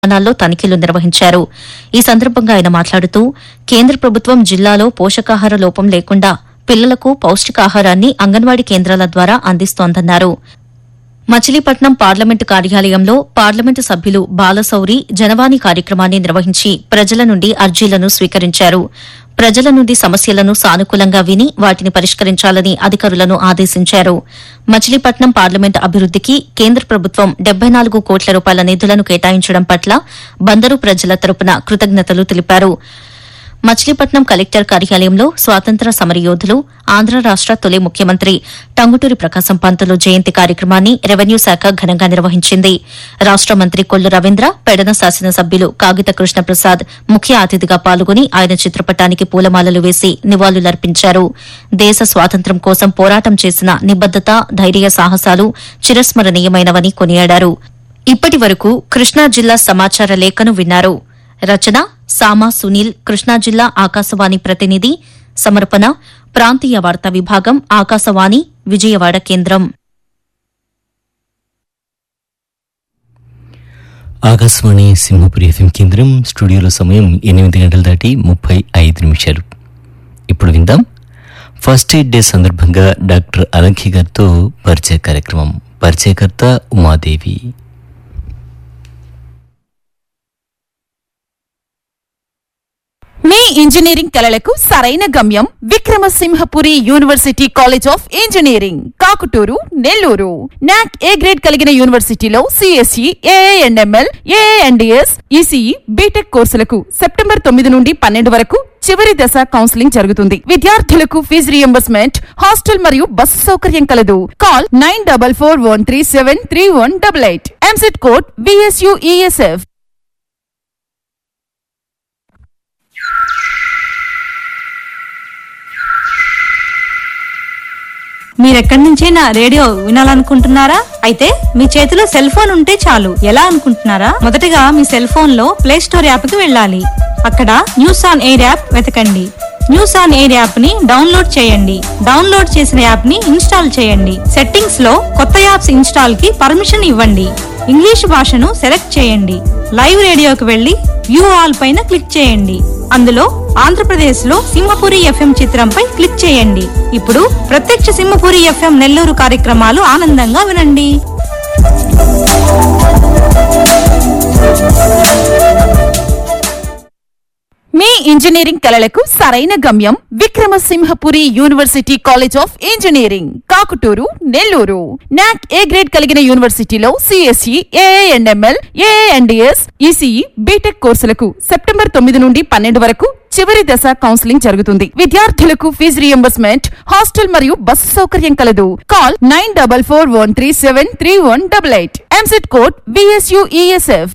స్థానాల్లో తనిఖీలు నిర్వహించారు ఈ సందర్భంగా ఆయన మాట్లాడుతూ కేంద్ర ప్రభుత్వం జిల్లాలో పోషకాహార లోపం లేకుండా పిల్లలకు పౌష్టికాహారాన్ని అంగన్వాడీ కేంద్రాల ద్వారా అందిస్తోందన్నారు మచిలీపట్నం పార్లమెంటు కార్యాలయంలో పార్లమెంటు సభ్యులు బాలశౌరి జనవాణి కార్యక్రమాన్ని నిర్వహించి ప్రజల నుండి అర్జీలను స్వీకరించారు ప్రజల నుండి సమస్యలను సానుకూలంగా విని వాటిని పరిష్కరించాలని అధికారులను ఆదేశించారు మచిలీపట్నం పార్లమెంటు అభివృద్దికి కేంద్ర ప్రభుత్వం డెబ్బై నాలుగు కోట్ల రూపాయల నిధులను కేటాయించడం పట్ల బందరు ప్రజల తరపున కృతజ్ఞతలు తెలిపారు మచిలీపట్నం కలెక్టర్ కార్యాలయంలో స్వాతంత్ర సమరయోధులు ఆంధ్ర రాష్ట తొలి ముఖ్యమంత్రి టంగుటూరి ప్రకాశం పంతులు జయంతి కార్యక్రమాన్ని రెవెన్యూ శాఖ ఘనంగా నిర్వహించింది రాష్ట మంత్రి కొల్లు రవీంద్ర పెడన శాసనసభ్యులు కాగిత కృష్ణప్రసాద్ ముఖ్య అతిథిగా పాల్గొని ఆయన చిత్రపటానికి పూలమాలలు వేసి నివాళులర్పించారు దేశ స్వాతంత్ర్యం కోసం పోరాటం చేసిన నిబద్దత ధైర్య సాహసాలు చిరస్మరణీయమైనవని కొనియాడారు ఇప్పటి వరకు కృష్ణా జిల్లా సమాచార లేఖను విన్నారు రచన సామా సునీల్ కృష్ణా జిల్లా ఆకాశవాణి ప్రతినిధి సమర్పణ ప్రాంతీయ వార్తా విభాగం ఆకాశవాణి విజయవాడ కేంద్రం ఆకాశవాణి సింహపురి ఎఫ్ఎం కేంద్రం స్టూడియోలో సమయం ఎనిమిది గంటలు దాటి ముప్పై ఐదు నిమిషాలు ఇప్పుడు విందాం ఫస్ట్ ఎయిడ్ డే సందర్భంగా డాక్టర్ అలంఖి గారితో పరిచయ కార్యక్రమం పరిచయకర్త ఉమాదేవి మీ ఇంజనీరింగ్ కలలకు సరైన గమ్యం Vikrama Simhapuri university college of engineering Kakuturu Nellore NAAC A grade కలిగిన యూనివర్సిటీలో CSE AIML AIDS ECE BTech కోర్సులకు సెప్టెంబర్ తొమ్మిది నుండి పన్నెండు వరకు చివరి దశ కౌన్సిలింగ్ జరుగుతుంది విద్యార్థులకు ఫీజు రియంబర్స్మెంట్ హాస్టల్ మరియు బస్సు సౌకర్యం కలదు call nine double four one three seven three one double eight EAMCET code VSUESF మీరెక్కడి నుంచైనా రేడియో వినాలనుకుంటున్నారా అయితే మీ చేతిలో సెల్ ఫోన్ ఉంటే చాలు ఎలా అనుకుంటున్నారా మొదటగా మీ సెల్ ఫోన్ లో ప్లే స్టోర్ యాప్ కి వెళ్ళాలి అక్కడ న్యూస్ ఆన్ ఎయిర్ యాప్ వెతకండి న్యూస్ ఆన్ ఎయిర్ యాప్ ని డౌన్లోడ్ చేయండి డౌన్లోడ్ చేసిన యాప్ ని ఇన్స్టాల్ చేయండి సెట్టింగ్స్ లో కొత్త యాప్స్ ఇన్స్టాల్ కి పర్మిషన్ ఇవ్వండి ఇంగ్లీష్ భాషను సెలెక్ట్ చేయండి లైవ్ రేడియోకి వెళ్లి వ్యూ ఆల్ పైన క్లిక్ చేయండి అందులో ఆంధ్రప్రదేశ్ లో సింహపురి ఎఫ్ఎం చిత్రంపై క్లిక్ చేయండి ఇప్పుడు ప్రత్యక్ష సింహపురి ఎఫ్ఎం నెల్లూరు కార్యక్రమాలు ఆనందంగా వినండి మీ ఇంజనీరింగ్ కలలకు సరైన గమ్యం Vikrama Simhapuri university college of engineering Kakuturu Nellore NAAC A grade కలిగిన యూనివర్సిటీలో CSE AIML AIDS ECE BTech కోర్సులకు సెప్టెంబర్ తొమ్మిది నుండి పన్నెండు వరకు చివరి దశ కౌన్సిలింగ్ జరుగుతుంది విద్యార్థులకు ఫీజు రియంబర్స్మెంట్ హాస్టల్ మరియు బస్సు సౌకర్యం కలదు call nine double four one three seven three one double eight EAMCET code VSUESF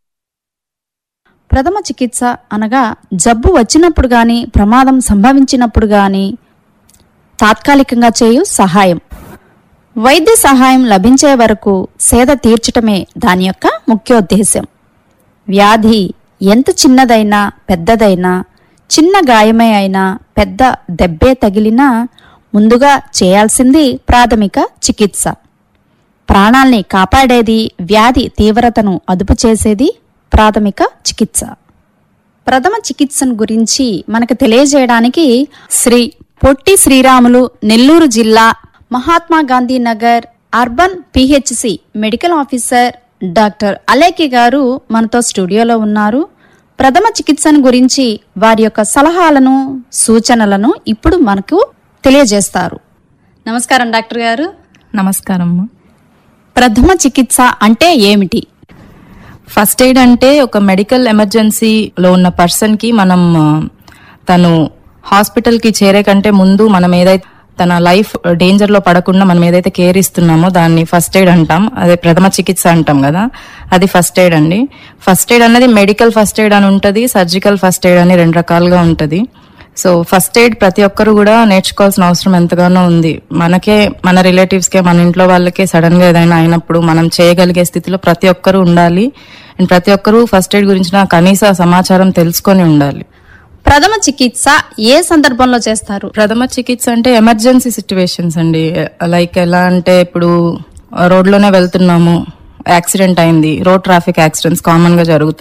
ప్రథమ చికిత్స అనగా జబ్బు వచ్చినప్పుడు గాని ప్రమాదం సంభవించినప్పుడు గాని తాత్కాలికంగా చేయు సహాయం వైద్య సహాయం లభించే వరకు సేద తీర్చటమే దాని యొక్క ముఖ్యోద్దేశం వ్యాధి ఎంత చిన్నదైనా పెద్దదైనా చిన్న గాయమే అయినా పెద్ద దెబ్బే తగిలినా ముందుగా చేయాల్సింది ప్రాథమిక చికిత్స ప్రాణాల్ని కాపాడేది వ్యాధి తీవ్రతను అదుపు చేసేది ప్రాథమిక చికిత్స ప్రథమ చికిత్సను గురించి మనకు తెలియజేయడానికి శ్రీ పొట్టి శ్రీరాములు నెల్లూరు జిల్లా Mahatma Gandhi Nagar urban PHC medical officer doctor Aleki గారు మనతో స్టూడియోలో ఉన్నారు ప్రథమ చికిత్సను గురించి వారి యొక్క సలహాలను సూచనలను ఇప్పుడు మనకు తెలియజేస్తారు నమస్కారం డాక్టర్ గారు నమస్కారం ప్రథమ చికిత్స అంటే ఏమిటి ఫస్ట్ ఎయిడ్ అంటే ఒక మెడికల్ ఎమర్జెన్సీలో ఉన్న పర్సన్ కి మనం ఆ, తను హాస్పిటల్ కి చేరే కంటే ముందు మనం ఏదైతే తన లైఫ్ డేంజర్ లో పడకుండా మనం ఏదైతే కేర్ ఇస్తున్నామో దాన్ని ఫస్ట్ ఎయిడ్ అంటాం అదే ప్రథమ చికిత్స అంటాం కదా అది ఫస్ట్ ఎయిడ్ అండి ఫస్ట్ ఎయిడ్ అనేది మెడికల్ ఫస్ట్ ఎయిడ్ అని ఉంటది సర్జికల్ ఫస్ట్ ఎయిడ్ అని రెండు రకాలుగా ఉంటది సో ఫస్ట్ ఎయిడ్ ప్రతి ఒక్కరు కూడా నేర్చుకోవాల్సిన అవసరం ఎంతగానో ఉంది మనకే మన రిలేటివ్స్ కే మన ఇంట్లో వాళ్ళకే సడన్ గా ఏదైనా అయినప్పుడు మనం చేయగలిగే స్థితిలో ప్రతి ఒక్కరు ఉండాలి అండ్ ప్రతి ఒక్కరు ఫస్ట్ ఎయిడ్ గురించిన కనీస సమాచారం తెలుసుకొని ఉండాలి ప్రథమ చికిత్స ఏ సందర్భంలో చేస్తారు ప్రథమ చికిత్స అంటే ఎమర్జెన్సీ సిచ్యువేషన్స్ అండి లైక్ ఎలా అంటే ఇప్పుడు రోడ్లోనే వెళ్తున్నాము యాక్సిడెంట్ అయింది రోడ్ ట్రాఫిక్ యాక్సిడెంట్స్ కామన్ గా జరుగుతాయి